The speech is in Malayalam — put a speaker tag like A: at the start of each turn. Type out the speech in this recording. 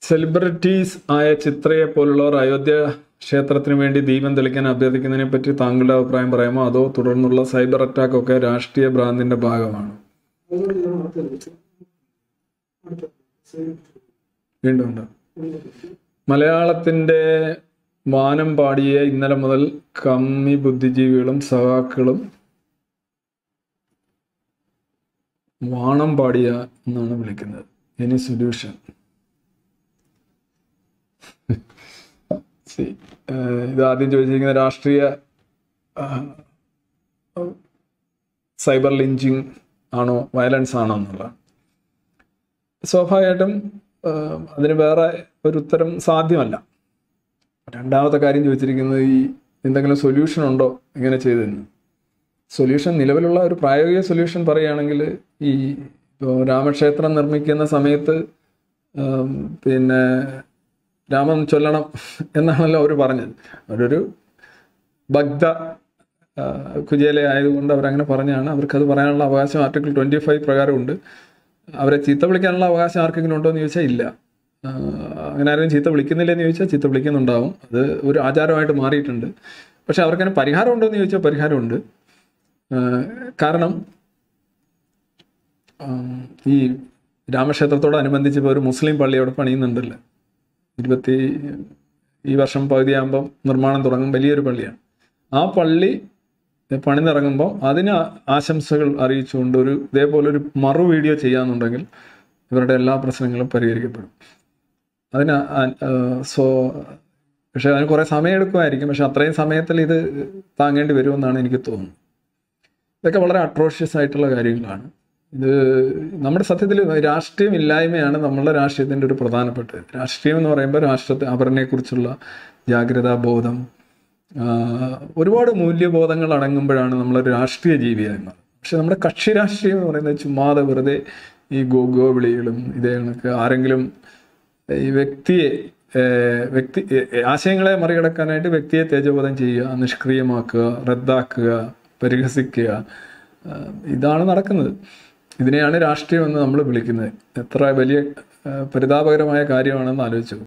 A: സെലിബ്രിറ്റീസ് ആയ ചിത്രയെ പോലുള്ളവർ അയോധ്യ ക്ഷേത്രത്തിന് വേണ്ടി ദീപം തെളിക്കാൻ അഭ്യർത്ഥിക്കുന്നതിനെ പറ്റി താങ്കളുടെ അഭിപ്രായം പറയാമോ അതോ തുടർന്നുള്ള സൈബർ അറ്റാക്ക് ഒക്കെ രാഷ്ട്രീയ ഭ്രാന്തിന്റെ ഭാഗമാണ് വീണ്ടും ഉണ്ട് മലയാളത്തിന്റെ വാനം പാടിയ ഇന്നലെ മുതൽ കമ്മി ബുദ്ധിജീവികളും സഹാക്കളും വാണം പാടിയ എന്നാണ് വിളിക്കുന്നത് എനി സൊല്യൂഷൻ See, ഏഹ് ഇത് ആദ്യം ചോദിച്ചിരിക്കുന്ന രാഷ്ട്രീയ സൈബർ ലിഞ്ചിങ് ആണോ വയലൻസ് ആണോ എന്നുള്ളതാണ് സ്വാഭാവികമായിട്ടും ഏഹ് അതിന് വേറെ ഒരു ഉത്തരം സാധ്യമല്ല രണ്ടാമത്തെ കാര്യം ചോദിച്ചിരിക്കുന്നത് ഈ എന്തെങ്കിലും സൊല്യൂഷൻ ഉണ്ടോ ഇങ്ങനെ ചെയ്തതിന് സൊല്യൂഷൻ നിലവിലുള്ള ഒരു പ്രായോഗിക സൊല്യൂഷൻ പറയുകയാണെങ്കിൽ ഈ ഇപ്പോൾ രാമക്ഷേത്രം നിർമ്മിക്കുന്ന സമയത്ത് ഉം, പിന്നെ രാമൻ ചൊല്ലണം എന്നാണല്ലോ അവർ പറഞ്ഞത് അവരൊരു ഭക്ത ആ, കുചേല ആയതുകൊണ്ട് അവരങ്ങനെ പറഞ്ഞാണ് അവർക്കത് പറയാനുള്ള അവകാശം ആർട്ടിക്കിൾ ട്വൻറ്റി ഫൈവ് പ്രകാരമുണ്ട് അവരെ ചീത്ത വിളിക്കാനുള്ള അവകാശം ആർക്കെങ്കിലും ഉണ്ടോ എന്ന് ചോദിച്ചാൽ ഇല്ല ആ, അങ്ങനെ ആരും ചീത്ത വിളിക്കുന്നില്ലെന്ന് ചോദിച്ചാൽ ചീത്ത വിളിക്കുന്നുണ്ടാവും അത് ഒരു ആചാരമായിട്ട് മാറിയിട്ടുണ്ട് പക്ഷെ അവർക്കതിന് പരിഹാരം ഉണ്ടോ എന്ന് ചോദിച്ചാൽ പരിഹാരമുണ്ട് ആ, കാരണം ആം, ഈ രാമക്ഷേത്രത്തോടനുബന്ധിച്ച് ഇപ്പോൾ ഒരു മുസ്ലിം പള്ളി അവിടെ പണിയുന്നുണ്ടല്ലോ ഇരുപത്തി ഈ വർഷം പകുതിയാകുമ്പം നിർമ്മാണം തുടങ്ങും വലിയൊരു പള്ളിയാണ് ആ പള്ളി പണിന്നിറങ്ങുമ്പോൾ അതിന് ആ- ആശംസകൾ അറിയിച്ചുകൊണ്ട് ഒരു ഇതേപോലെ ഒരു മറു വീഡിയോ ചെയ്യാന്നുണ്ടെങ്കിൽ ഇവരുടെ എല്ലാ പ്രശ്നങ്ങളും പരിഹരിക്കപ്പെടും അതിന് ആ- ആ, സോ പക്ഷെ അതിന് കുറേ സമയം എടുക്കുമായിരിക്കും പക്ഷെ അത്രയും സമയത്തിൽ ഇത് താങ്ങേണ്ടി വരുമെന്നാണ് എനിക്ക് തോന്നുന്നത് ഇതൊക്കെ വളരെ അട്രോഷ്യസ് ആയിട്ടുള്ള കാര്യങ്ങളാണ് ഇത് നമ്മുടെ സത്യത്തിൽ രാഷ്ട്രീയം ഇല്ലായ്മയാണ് നമ്മളുടെ രാഷ്ട്രീയത്തിൻ്റെ ഒരു പ്രധാനപ്പെട്ടത് രാഷ്ട്രീയം എന്ന് പറയുമ്പോൾ രാഷ്ട്രത്തെ അവരനെക്കുറിച്ചുള്ള ജാഗ്രതാ ബോധം ആ, ഒരുപാട് മൂല്യബോധങ്ങൾ അടങ്ങുമ്പോഴാണ് നമ്മളൊരു രാഷ്ട്രീയ ജീവിയായി മാറുന്നത് പക്ഷെ നമ്മുടെ കക്ഷി രാഷ്ട്രീയം എന്ന് പറയുന്നത് ചുമ്മാതെ വെറുതെ ഈ ഗോ ഗോ വിളികളും ഇതേ കണക്ക് ആരെങ്കിലും ഈ വ്യക്തിയെ ഏഹ്, വ്യക്തി ഏഹ്, ആശയങ്ങളെ മറികടക്കാനായിട്ട് വ്യക്തിയെ തേജോവധം ചെയ്യുക നിഷ്ക്രിയമാക്കുക റദ്ദാക്കുക പരിഹസിക്കുക ആഹ്, ഇതാണ് നടക്കുന്നത് ഇതിനെയാണ് രാഷ്ട്രീയം എന്ന് നമ്മൾ വിളിക്കുന്നത് എത്ര വലിയ ആഹ്, പരിതാപകരമായ കാര്യമാണെന്ന് ആലോചിച്ചു